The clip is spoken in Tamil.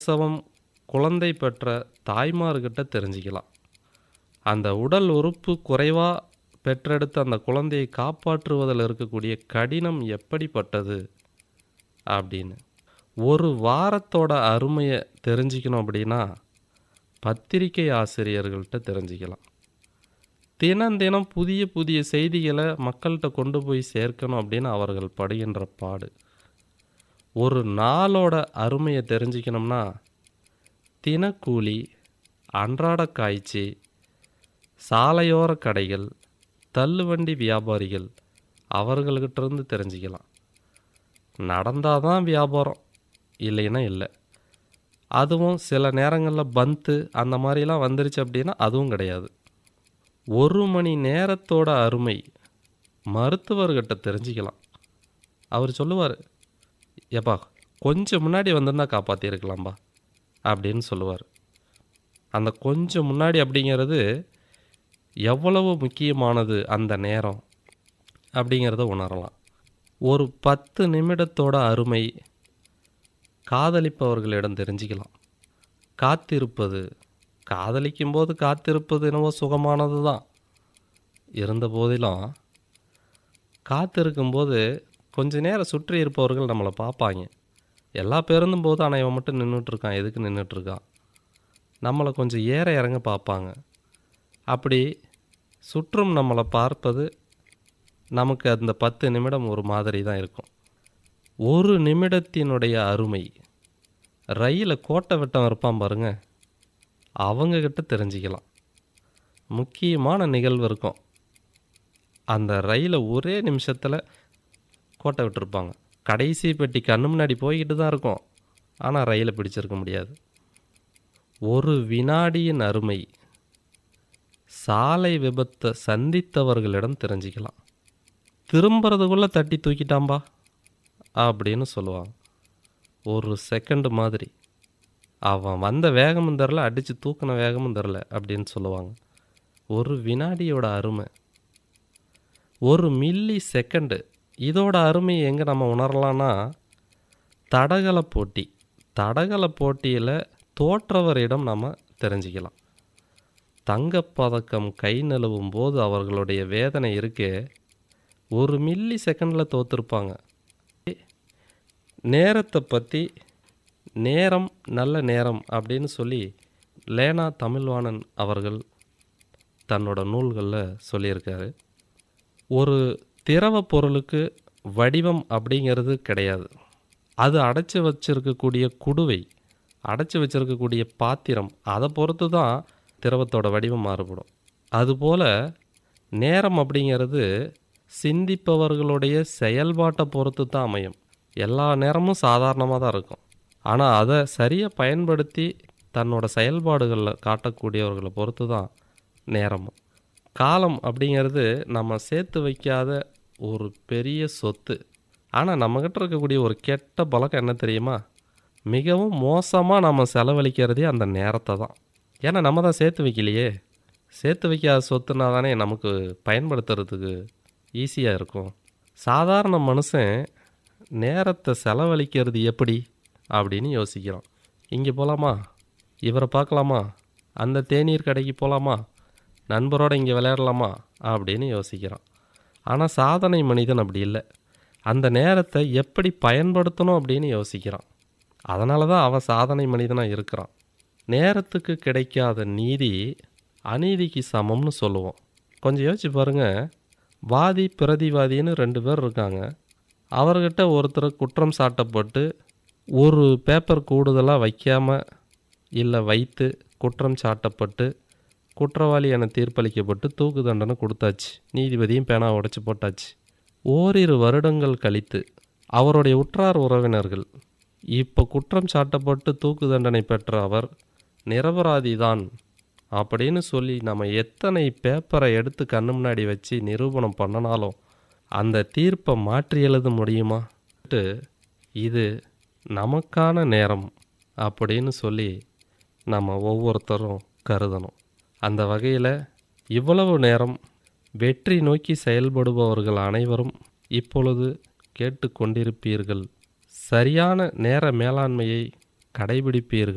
பிரசவம் குழந்தை பெற்ற தாய்மார்கிட்ட தெரிஞ்சுக்கலாம் அந்த உடல் உறுப்பு குறைவாக பெற்றெடுத்த அந்த குழந்தையை காப்பாற்றுவதில் இருக்கக்கூடிய கடினம் எப்படிப்பட்டது அப்படின்னு ஒரு வாரத்தோட அருமையை தெரிஞ்சுக்கணும் அப்படின்னா பத்திரிகை ஆசிரியர்கள்ட்ட தெரிஞ்சுக்கலாம் தினம் தினம் புதிய புதிய செய்திகளை மக்கள்கிட்ட கொண்டு போய் சேர்க்கணும் அப்படின்னு அவர்கள் படுகின்ற பாடு ஒரு நாளோட அருமையை தெரிஞ்சுக்கணும்னா தினக்கூலி அன்றாட காய்ச்சி சாலையோர கடைகள் தள்ளுவண்டி வியாபாரிகள் அவர்கள்கிட்ட இருந்து தெரிஞ்சுக்கலாம் நடந்தால் தான் வியாபாரம் இல்லைன்னா இல்லை அதுவும் சில நேரங்களில் பந்து அந்த மாதிரிலாம் வந்துருச்சு அப்படின்னா அதுவும் கிடையாது ஒரு மணி நேரத்தோட அருமை மருத்துவர்கிட்ட தெரிஞ்சுக்கலாம் அவர் சொல்லுவார் ஏப்பா கொஞ்சம் முன்னாடி வந்திருந்தா காப்பாற்றிருக்கலாம்பா அப்படின்னு சொல்லுவார் அந்த கொஞ்சம் முன்னாடி அப்படிங்கிறது எவ்வளவு முக்கியமானது அந்த நேரம் அப்படிங்கிறத உணரலாம் ஒரு பத்து நிமிடத்தோட அருமை காதலிப்பவர்களிடம் தெரிஞ்சுக்கலாம் காத்திருப்பது காதலிக்கும் போது காத்திருப்பது என்னவோ சுகமானது தான் இருந்த போதிலும் காத்திருக்கும்போது கொஞ்ச நேரம் சுற்றி இருப்பவர்கள் நம்மளை பார்ப்பாங்க எல்லா பேருந்தும் போது ஆனால் இவன் மட்டும் நின்றுட்டுருக்கான் எதுக்கு நின்றுட்டுருக்கான் நம்மளை கொஞ்சம் ஏற இறங்க பார்ப்பாங்க அப்படி சுற்றும் நம்மளை பார்ப்பது நமக்கு அந்த பத்து நிமிடம் ஒரு மாதிரி தான் இருக்கும் ஒரு நிமிடத்தினுடைய அருமை ரயிலை கோட்டை வெட்டம் இருப்பான் பாருங்க அவங்கக்கிட்ட தெரிஞ்சுக்கலாம் முக்கியமான நிகழ்வு இருக்கும் அந்த ரயிலை ஒரே நிமிஷத்தில் கோட்டை விட்டுருப்பாங்க கடைசி பெட்டி கண்ணு முன்னாடி போய்கிட்டு தான் இருக்கும் ஆனால் ரயிலை பிடிச்சிருக்க முடியாது ஒரு வினாடியின் அருமை சாலை விபத்தை சந்தித்தவர்களிடம் தெரிஞ்சுக்கலாம் திரும்புறதுக்குள்ளே தட்டி தூக்கிட்டாம்பா அப்படின்னு சொல்லுவாங்க ஒரு செகண்ட் மாதிரி அவன் வந்த வேகமும் தெரில அடித்து தூக்கின வேகமும் தெரில அப்படின்னு சொல்லுவாங்க ஒரு வினாடியோட அருமை ஒரு மில்லி செகண்டு இதோட அருமை எங்கே நம்ம உணரலாம்னா தடகள போட்டி தடகள போட்டியில் தோற்றவரிடம் நம்ம தெரிஞ்சுக்கலாம் தங்கப்பதக்கம் கை நழுவும் போது அவர்களுடைய வேதனை இருக்கே ஒரு மில்லி செகண்டில் தோற்றுருப்பாங்க நேரத்தை பற்றி நேரம் நல்ல நேரம் அப்படின்னு சொல்லி லேனா தமிழ்வாணன் அவர்கள் தன்னோட நூல்களில் சொல்லியிருக்காரு ஒரு திரவ பொருளுக்கு வடிவம் அப்படிங்கிறது கிடையாது அது அடைச்சி வச்சிருக்கக்கூடிய குடுவை அடைச்சி வச்சிருக்கக்கூடிய பாத்திரம் அதை பொறுத்து தான் திரவத்தோட வடிவம் மாறுபடும் அதுபோல் நேரம் அப்படிங்கிறது சிந்திப்பவர்களுடைய செயல்பாட்டை பொறுத்து தான் அமையும் எல்லா நேரமும் சாதாரணமாக தான் இருக்கும் ஆனால் அதை சரியாக பயன்படுத்தி தன்னோட செயல்பாடுகளில் காட்டக்கூடியவர்களை பொறுத்து தான் நேரமும் காலம் அப்படிங்கிறது நம்ம சேர்த்து வைக்காத ஒரு பெரிய சொத்து ஆனால் நம்மக்கிட்ட இருக்கக்கூடிய ஒரு கெட்ட பழக்கம் என்ன தெரியுமா மிகவும் மோசமாக நம்ம செலவழிக்கிறதே அந்த நேரத்தை தான் ஏன்னா நம்ம தான் சேர்த்து வைக்கலையே சேர்த்து வைக்காத சொத்துனா தானே நமக்கு பயன்படுத்துறதுக்கு ஈஸியாக இருக்கும் சாதாரண மனுஷன் நேரத்தை செலவழிக்கிறது எப்படி அப்படின்னு யோசிக்கிறான் இங்கே போகலாமா இவரை பார்க்கலாமா அந்த தேநீர் கடைக்கு போகலாமா நண்பரோட இங்கே விளையாடலாமா அப்படின்னு யோசிக்கிறான் ஆனால் சாதனை மனிதன் அப்படி இல்லை அந்த நேரத்தை எப்படி பயன்படுத்தணும் அப்படின்னு யோசிக்கிறான் அதனால தான் அவன் சாதனை மனிதனாக இருக்கிறான் நேரத்துக்கு கிடைக்காத நீதி அநீதிக்கு சமம்னு சொல்லுவோம் கொஞ்சம் யோசிச்சு பாருங்கள் வாதி பிரதிவாதின்னு ரெண்டு பேர் இருக்காங்க அவர்கிட்ட ஒருத்தர் குற்றம் சாட்டப்பட்டு ஒரு பேப்பர் கூடுதலாக வைக்காமல் இல்லை வைத்து குற்றம் சாட்டப்பட்டு குற்றவாளி என தீர்ப்பளிக்கப்பட்டு தூக்கு தண்டனை கொடுத்தாச்சு நீதிபதியும் பேனா உடைச்சு போட்டாச்சு ஓரிரு வருடங்கள் கழித்து அவருடைய உற்றார் உறவினர்கள் இப்போ குற்றம் சாட்டப்பட்டு தூக்கு தண்டனை பெற்ற அவர் நிரபராதிதான் அப்படின்னு சொல்லி நம்ம எத்தனை பேப்பரை எடுத்து கண்ணு முன்னாடி வச்சு நிரூபணம் பண்ணினாலும் அந்த தீர்ப்பை மாற்றி எழுத முடியுமா இது நமக்கான நேரம் அப்படின்னு சொல்லி நம்ம ஒவ்வொருத்தரும் கருதணும் அந்த வகையில் இவ்வளவு நேரம் வெற்றி நோக்கி செயல்படுபவர்கள் அனைவரும் இப்பொழுது கேட்டுக்கொண்டிருப்பீர்கள் சரியான நேர மேலாண்மையை கடைபிடிப்பீர்கள்